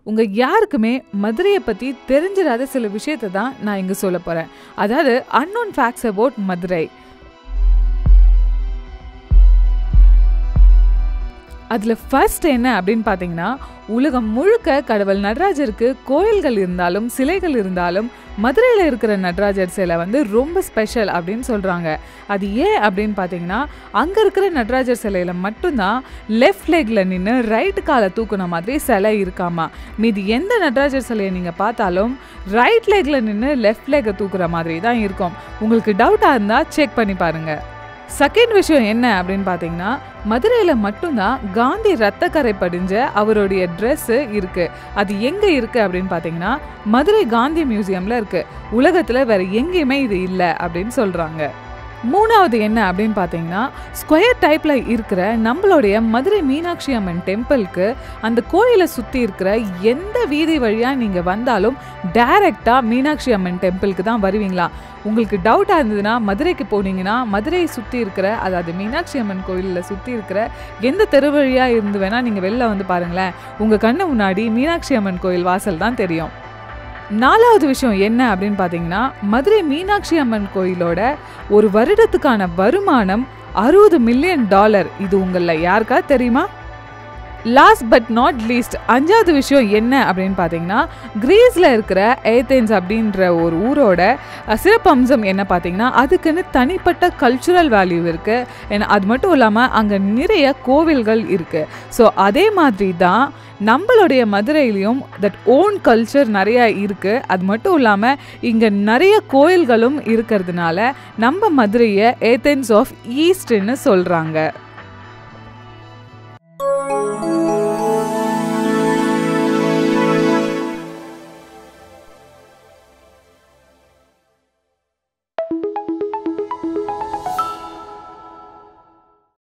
உங்கள் யாருக்குமே மதுரையை பற்றி தெரிஞ்சிடாத சில விஷயத்தை தான் நான் இங்கே சொல்ல போகிறேன் அதாவது அன்னோன் ஃபேக்ட்ஸ் அபவுட் மதுரை அதில் ஃபர்ஸ்ட் என்ன அப்படின்னு பார்த்தீங்கன்னா உலகம் முழுக்க கடவுள் நடராஜருக்கு கோயில்கள் இருந்தாலும் சிலைகள் இருந்தாலும் மதுரையில் இருக்கிற நடராஜர் சிலை வந்து ரொம்ப ஸ்பெஷல் அப்படின்னு சொல்கிறாங்க அது ஏன் அப்படின்னு பார்த்தீங்கன்னா அங்கே இருக்கிற நடராஜர் சிலையில் மட்டும்தான் லெஃப்ட் லெக்கில் நின்று ரைட்டு காலை தூக்குன மாதிரி சிலை இருக்காமா மீதி எந்த நடராஜர் சிலையை நீங்கள் பார்த்தாலும் ரைட் லெக்கில் நின்று லெஃப்ட் லெக்கை தூக்குற மாதிரி தான் இருக்கும் உங்களுக்கு டவுட்டாக இருந்தால் செக் பண்ணி பாருங்கள் செகண்ட் விஷயம் என்ன அப்படின்னு பார்த்தீங்கன்னா மதுரையில் மட்டும்தான் காந்தி ரத்தக்கரை படிஞ்ச அவருடைய ட்ரெஸ்ஸு இருக்குது அது எங்கே இருக்குது அப்படின்னு பார்த்தீங்கன்னா மதுரை காந்தி மியூசியமில் இருக்குது உலகத்தில் வேறு எங்கேயுமே இது இல்லை அப்படின்னு சொல்கிறாங்க மூணாவது என்ன அப்படின்னு பார்த்தீங்கன்னா ஸ்கொயர் டைப்பில் இருக்கிற நம்மளுடைய மதுரை மீனாட்சி அம்மன் டெம்பிளுக்கு அந்த கோயிலை சுற்றி இருக்கிற எந்த வீதி வழியாக நீங்கள் வந்தாலும் டைரெக்டாக மீனாட்சி அம்மன் டெம்பிளுக்கு தான் வருவீங்களா உங்களுக்கு டவுட்டாக இருந்ததுன்னா மதுரைக்கு போனீங்கன்னா மதுரையை சுற்றி இருக்கிற அதாவது மீனாட்சி அம்மன் கோயிலில் சுற்றி இருக்கிற எந்த தெரு வழியாக இருந்து வேணால் நீங்கள் வெளில வந்து பாருங்களேன் உங்கள் கண்ணு முன்னாடி மீனாட்சி அம்மன் கோயில் வாசல் தான் தெரியும் நாலாவது விஷயம் என்ன அப்படின்னு பார்த்தீங்கன்னா மதுரை மீனாட்சி அம்மன் கோயிலோட ஒரு வருடத்துக்கான வருமானம் அறுபது மில்லியன் டாலர் இது உங்களில் யாருக்கா தெரியுமா லாஸ்ட் பட் நாட் லீஸ்ட் அஞ்சாவது விஷயம் என்ன அப்படின்னு பார்த்தீங்கன்னா கிரீஸில் இருக்கிற ஏத்தேன்ஸ் அப்படின்ற ஒரு ஊரோட சிறப்பம்சம் என்ன பார்த்தீங்கன்னா அதுக்குன்னு தனிப்பட்ட கல்ச்சுரல் வேல்யூ இருக்குது ஏன்னா அது மட்டும் இல்லாமல் அங்கே நிறைய கோவில்கள் இருக்குது ஸோ அதே மாதிரி தான் நம்மளுடைய மதுரையிலையும் தட் ஓன் கல்ச்சர் நிறையா இருக்குது அது மட்டும் இல்லாமல் இங்கே நிறைய கோயில்களும் இருக்கிறதுனால நம்ம மதுரையை ஏத்தென்ஸ் ஆஃப் ஈஸ்ட்னு சொல்கிறாங்க